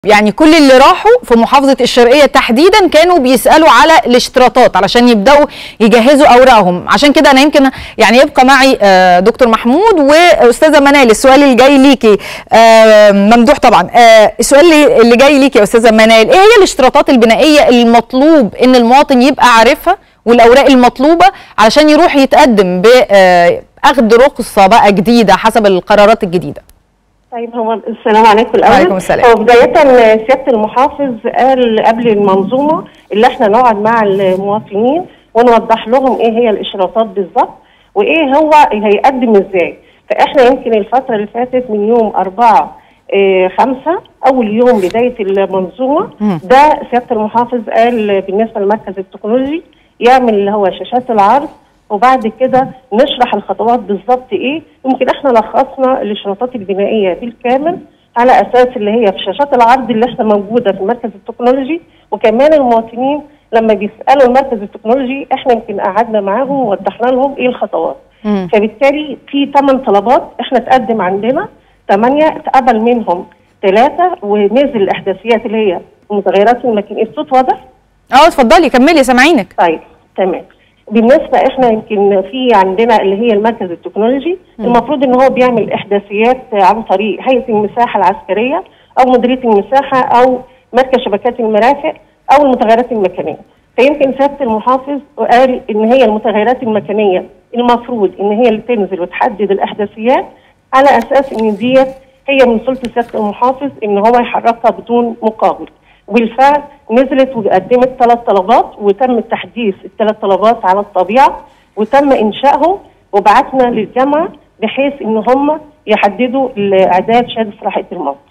يعني كل اللي راحوا في محافظة الشرقية تحديدا كانوا بيسألوا على الاشتراطات علشان يبدأوا يجهزوا أوراقهم عشان كده أنا يمكن يعني يبقى معي آه، دكتور محمود وأستاذة منال السؤال اللي جاي ليكي آه، ممدوح طبعا آه، السؤال اللي- اللي جاي ليكي يا أستاذة منال إيه هي الاشتراطات البنائية المطلوب إن المواطن يبقى عارفها والأوراق المطلوبة علشان يروح يتقدم بأخذ رخصة بقى جديدة حسب القرارات الجديدة طيب هو السلام عليكم الاول وعليكم السلام. هو بدايه سياده المحافظ قال قبل المنظومه اللي احنا نقعد مع المواطنين ونوضح لهم ايه هي الاشراطات بالظبط وايه هو هيقدم ازاي فاحنا يمكن الفتره اللي فاتت من يوم 4 إيه خمسة أول يوم بداية المنظومة مم. ده سيادة المحافظ قال بالنسبة للمركز التكنولوجي يعمل اللي هو شاشات العرض وبعد كده نشرح الخطوات بالظبط ايه يمكن احنا لخصنا الاشراطات البنائيه بالكامل على اساس اللي هي في شاشات العرض اللي احنا موجوده في المركز التكنولوجي وكمان المواطنين لما بيسالوا المركز التكنولوجي احنا يمكن قعدنا معاهم ووضحنا لهم ايه الخطوات مم. فبالتالي في ثمان طلبات احنا تقدم عندنا ثمانيه اتقبل منهم ثلاثه ونزل الاحداثيات اللي هي المتغيرات الماكينيه الصوت واضح اه اتفضلي كملي سامعينك طيب تمام بالنسبه احنا يمكن في عندنا اللي هي المركز التكنولوجي المفروض ان هو بيعمل احداثيات عن طريق هيئه المساحه العسكريه او مديريه المساحه او مركز شبكات المرافق او المتغيرات المكانيه فيمكن سياده المحافظ قال ان هي المتغيرات المكانيه المفروض ان هي اللي تنزل وتحدد الاحداثيات على اساس ان ديت هي من سلطه سياده المحافظ ان هو يحركها بدون مقابل وبالفعل نزلت وقدمت ثلاث طلبات وتم تحديث الثلاث طلبات على الطبيعه وتم انشائهم وبعتنا للجامعه بحيث ان هم يحددوا اعداد شهاده صلاحيه الموت.